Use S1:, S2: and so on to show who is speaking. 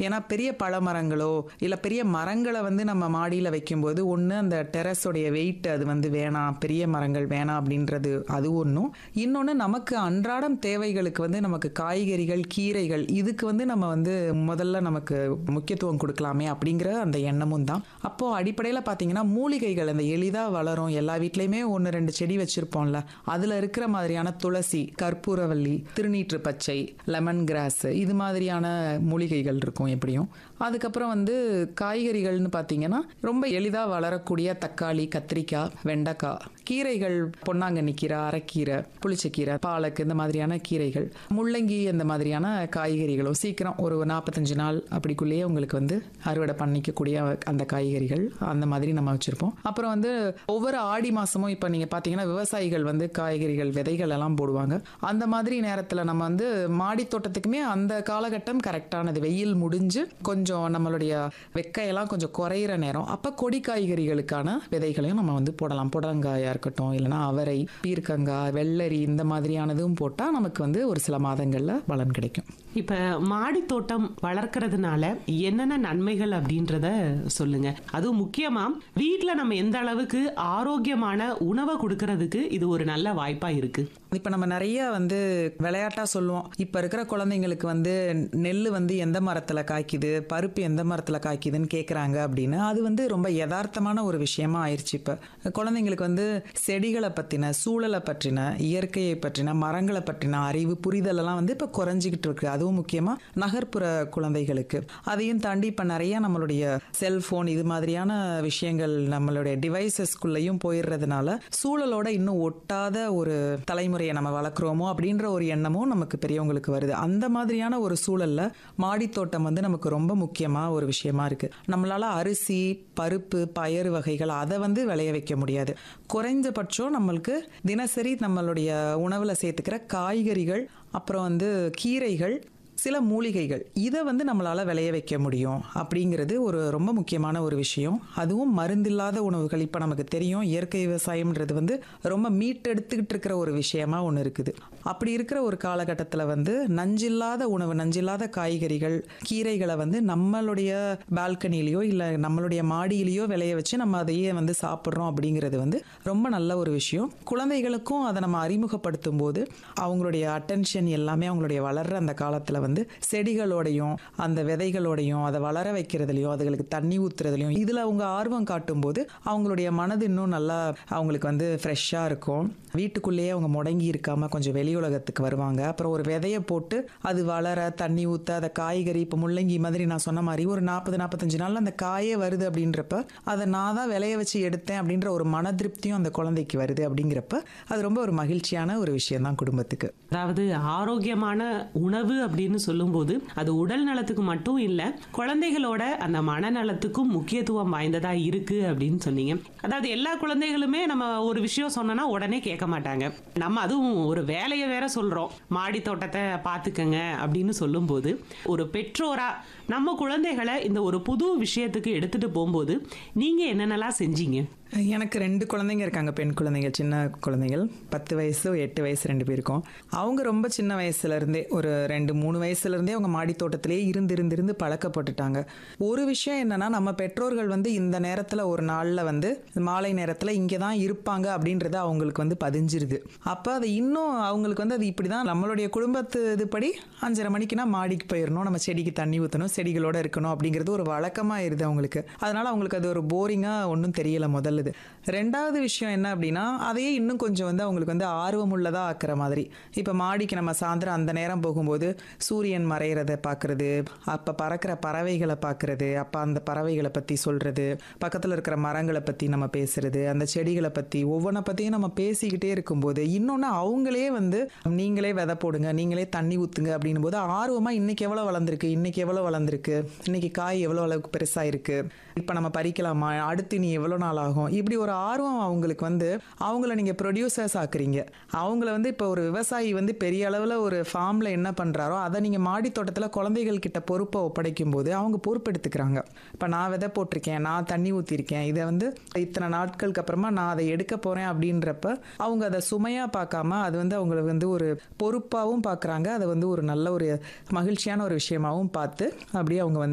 S1: ஏன்னா பெரிய பழமரங்களோ இல்லை பெரிய மரங்களை வந்து நம்ம மாடியில் வைக்கும்போது ஒன்று அந்த டெரஸோடைய வெயிட் அது வந்து வேணாம் பெரிய மரங்கள் வேணாம் அப்படின்றது அது ஒன்றும் இன்னொன்று நமக்கு அன்றாடம் தேவைகளுக்கு வந்து நமக்கு காய்கறிகள் கீரைகள் இதுக்கு வந்து நம்ம வந்து முதல்ல நமக்கு முக்கியத்துவம் கொடுக்கலாமே அப்படிங்கிற அந்த எண்ணமும் தான் அப்போது அடிப்படையில் பார்த்தீங்கன்னா மூலிகைகள் அந்த எளிதாக வளரும் எல்லா வீட்லேயுமே ஒன்று ரெண்டு செடி வச்சுருப்போம்ல அதில் இருக்கிற மாதிரியான துளசி கற்பூரவல்லி திருநீற்று பச்சை லெமன் கிராஸ் இது மாதிரியான மூலிகைகள் இருக்கும் எப்படியும் அதுக்கப்புறம் வந்து காய்கறிகள்னு பார்த்தீங்கன்னா ரொம்ப எளிதாக வளரக்கூடிய தக்காளி கத்திரிக்காய் வெண்டைக்காய் கீரைகள் பொன்னாங்கண்ணி கீரை அரைக்கீரை புளிச்சக்கீரை பாலக்கு இந்த மாதிரியான கீரைகள் முள்ளங்கி அந்த மாதிரியான காய்கறிகளும் சீக்கிரம் ஒரு நாற்பத்தஞ்சு நாள் அப்படிக்குள்ளேயே உங்களுக்கு வந்து அறுவடை பண்ணிக்கக்கூடிய அந்த காய்கறிகள் அந்த மாதிரி நம்ம வச்சுருப்போம் அப்புறம் வந்து ஒவ்வொரு ஆடி மாதமும் இப்போ நீங்கள் பார்த்தீங்கன்னா விவசாயிகள் வந்து காய்கறிகள் விதைகள் எல்லாம் போடுவாங்க அந்த மாதிரி நேரத்தில் நம்ம வந்து மாடி தோட்டத்துக்குமே அந்த காலகட்டம் கரெக்டானது வெயில் முடிஞ்சு கொஞ்சம் நம்மளுடைய வெக்கையெல்லாம் கொஞ்சம் குறையிற நேரம் அப்போ கொடி காய்கறிகளுக்கான விதைகளையும் நம்ம வந்து போடலாம் புடலங்காயாக இருக்கட்டும் இல்லைன்னா அவரை பீர்க்கங்காய் வெள்ளரி இந்த மாதிரியானதும் போட்டால் நமக்கு வந்து ஒரு சில மாதங்களில் பலன் கிடைக்கும்
S2: இப்ப மாடி தோட்டம் வளர்க்கறதுனால என்னென்ன நன்மைகள் அப்படின்றத சொல்லுங்க அதுவும் முக்கியமா வீட்ல நம்ம எந்த அளவுக்கு ஆரோக்கியமான உணவை கொடுக்கறதுக்கு இது ஒரு நல்ல வாய்ப்பா இருக்கு
S1: இப்போ நம்ம நிறைய வந்து விளையாட்டாக சொல்லுவோம் இப்போ இருக்கிற குழந்தைங்களுக்கு வந்து நெல் வந்து எந்த மரத்தில் காய்க்குது பருப்பு எந்த மரத்தில் காய்க்குதுன்னு கேட்குறாங்க அப்படின்னு அது வந்து ரொம்ப யதார்த்தமான ஒரு விஷயமா ஆயிடுச்சு இப்போ குழந்தைங்களுக்கு வந்து செடிகளை பற்றின சூழலை பற்றின இயற்கையை பற்றின மரங்களை பற்றின அறிவு புரிதல் எல்லாம் வந்து இப்போ குறைஞ்சிக்கிட்டு இருக்கு அதுவும் முக்கியமாக நகர்ப்புற குழந்தைகளுக்கு அதையும் தாண்டி இப்போ நிறைய நம்மளுடைய செல்ஃபோன் இது மாதிரியான விஷயங்கள் நம்மளுடைய டிவைசஸ்குள்ளேயும் போயிடுறதுனால சூழலோட இன்னும் ஒட்டாத ஒரு தலைமுறையை நம்ம வளர்க்குறோமோ அப்படின்ற ஒரு எண்ணமும் நமக்கு பெரியவங்களுக்கு வருது அந்த மாதிரியான ஒரு சூழல்ல மாடித்தோட்டம் வந்து நமக்கு ரொம்ப முக்கியமாக ஒரு விஷயமா இருக்கு நம்மளால அரிசி பருப்பு பயறு வகைகள் அதை வந்து விளைய வைக்க முடியாது குறைஞ்சபட்சம் நம்மளுக்கு தினசரி நம்மளுடைய உணவில் சேர்த்துக்கிற காய்கறிகள் அப்புறம் வந்து கீரைகள் சில மூலிகைகள் இதை வந்து நம்மளால் விளைய வைக்க முடியும் அப்படிங்கிறது ஒரு ரொம்ப முக்கியமான ஒரு விஷயம் அதுவும் மருந்தில்லாத உணவுகள் இப்போ நமக்கு தெரியும் இயற்கை விவசாயம்ன்றது வந்து ரொம்ப மீட்டெடுத்துக்கிட்டு இருக்கிற ஒரு விஷயமா ஒன்று இருக்குது அப்படி இருக்கிற ஒரு காலகட்டத்தில் வந்து நஞ்சில்லாத உணவு நஞ்சில்லாத காய்கறிகள் கீரைகளை வந்து நம்மளுடைய பால்கனிலேயோ இல்லை நம்மளுடைய மாடியிலேயோ விளைய வச்சு நம்ம அதையே வந்து சாப்பிட்றோம் அப்படிங்கிறது வந்து ரொம்ப நல்ல ஒரு விஷயம் குழந்தைகளுக்கும் அதை நம்ம அறிமுகப்படுத்தும் போது அவங்களுடைய அட்டென்ஷன் எல்லாமே அவங்களுடைய வளர்ற அந்த காலத்தில் வந்து செடிகளோடையும் அந்த விதைகளோடையும் அதை வளர வைக்கிறதுலையும் அதுகளுக்கு தண்ணி ஊத்துறதுலையும் இதில் அவங்க ஆர்வம் காட்டும்போது அவங்களுடைய மனது இன்னும் நல்லா அவங்களுக்கு வந்து ஃப்ரெஷ்ஷாக இருக்கும் வீட்டுக்குள்ளேயே அவங்க முடங்கி இருக்காம கொஞ்சம் வெளி உலகத்துக்கு வருவாங்க அப்புறம் ஒரு விதையை போட்டு அது வளர தண்ணி ஊற்ற அதை காய்கறி இப்போ முள்ளங்கி மாதிரி நான் சொன்ன மாதிரி ஒரு நாற்பது நாற்பத்தஞ்சு நாள் அந்த காயே வருது அப்படின்றப்ப அதை நான் தான் விளைய வச்சு எடுத்தேன் அப்படின்ற ஒரு மன திருப்தியும் அந்த குழந்தைக்கு வருது அப்படிங்கிறப்ப அது ரொம்ப ஒரு மகிழ்ச்சியான ஒரு விஷயம் தான் குடும்பத்துக்கு
S2: அதாவது ஆரோக்கியமான உணவு அப்படின்னு சொல்லும்போது அது உடல் நலத்துக்கு மட்டும் இல்ல குழந்தைகளோட அந்த மனநலத்துக்கும் முக்கியத்துவம் வாய்ந்ததா இருக்கு அப்படின்னு சொன்னீங்க அதாவது எல்லா குழந்தைகளுமே நம்ம ஒரு விஷயம் சொன்னோம்னா உடனே கேட்க மாட்டாங்க நம்ம அதுவும் ஒரு வேலையை வேற சொல்றோம் மாடி தோட்டத்தை பாத்துக்கங்க அப்படின்னு சொல்லும்போது ஒரு பெற்றோரா நம்ம குழந்தைகளை இந்த ஒரு புது விஷயத்துக்கு எடுத்துட்டு போகும்போது நீங்க என்னென்னலாம் செஞ்சீங்க
S1: எனக்கு ரெண்டு குழந்தைங்க இருக்காங்க பெண் குழந்தைங்க சின்ன குழந்தைகள் பத்து வயசு எட்டு வயசு ரெண்டு பேருக்கும் அவங்க ரொம்ப சின்ன வயசுல இருந்தே ஒரு ரெண்டு மூணு வயசுல இருந்தே அவங்க மாடி தோட்டத்திலேயே இருந்து இருந்து இருந்து பழக்கப்பட்டுட்டாங்க ஒரு விஷயம் என்னன்னா நம்ம பெற்றோர்கள் வந்து இந்த நேரத்துல ஒரு நாள்ல வந்து மாலை நேரத்துல இங்கே தான் இருப்பாங்க அப்படின்றது அவங்களுக்கு வந்து பதிஞ்சிருது அப்போ அது இன்னும் அவங்களுக்கு வந்து அது இப்படிதான் நம்மளுடைய குடும்பத்து இதுபடி அஞ்சரை மணிக்குனா மாடிக்கு போயிடணும் நம்ம செடிக்கு தண்ணி ஊற்றணும் செடிகளோட இருக்கணும் அப்படிங்கிறது ஒரு வழக்கமாயிருது அவங்களுக்கு அதனால அவங்களுக்கு அது ஒரு போரிங்கா ஒன்றும் தெரியல முதல்ல இது ரெண்டாவது விஷயம் என்ன அப்படின்னா அதையே இன்னும் கொஞ்சம் வந்து அவங்களுக்கு வந்து ஆர்வம் உள்ளதா ஆக்குற மாதிரி இப்போ மாடிக்கு நம்ம சாயந்தரம் அந்த நேரம் போகும்போது சூரியன் மறையிறத பார்க்கறது அப்போ பறக்கிற பறவைகளை பார்க்கறது அப்போ அந்த பறவைகளை பற்றி சொல்றது பக்கத்தில் இருக்கிற மரங்களை பற்றி நம்ம பேசுறது அந்த செடிகளை பற்றி ஒவ்வொன்றை பற்றியும் நம்ம பேசிக்கிட்டே இருக்கும்போது இன்னொன்று அவங்களே வந்து நீங்களே விதை போடுங்க நீங்களே தண்ணி ஊற்றுங்க அப்படின்னும் போது ஆர்வமாக இன்னைக்கு எவ்வளோ வளர்ந்துருக்கு இன்னைக்கு எவ்வளோ வளர்ந்துருக்கு இன்னைக்கு காய் எவ்வளோ அளவுக்கு பெருசாக இருக்கு இப்போ நம்ம பறிக்கலாமா அடுத்து நீ எவ்வளோ நாள் ஆகும் இப்படி ஒரு ஆர்வம் அவங்களுக்கு வந்து அவங்கள நீங்கள் ப்ரொடியூசர்ஸ் ஆக்குறீங்க அவங்கள வந்து இப்போ ஒரு விவசாயி வந்து பெரிய அளவில் ஒரு ஃபார்மில் என்ன பண்ணுறாரோ அதை நீங்கள் மாடி தோட்டத்தில் குழந்தைகள் கிட்ட பொறுப்பை ஒப்படைக்கும் போது அவங்க பொறுப்பெடுத்துக்கிறாங்க இப்போ நான் விதை போட்டிருக்கேன் நான் தண்ணி ஊற்றிருக்கேன் இதை வந்து இத்தனை நாட்களுக்கு அப்புறமா நான் அதை எடுக்க போகிறேன் அப்படின்றப்ப அவங்க அதை சுமையாக பார்க்காம அது வந்து அவங்களுக்கு வந்து ஒரு பொறுப்பாகவும் பார்க்குறாங்க அதை வந்து ஒரு நல்ல ஒரு மகிழ்ச்சியான ஒரு விஷயமாகவும் பார்த்து அப்படியே அவங்க வந்து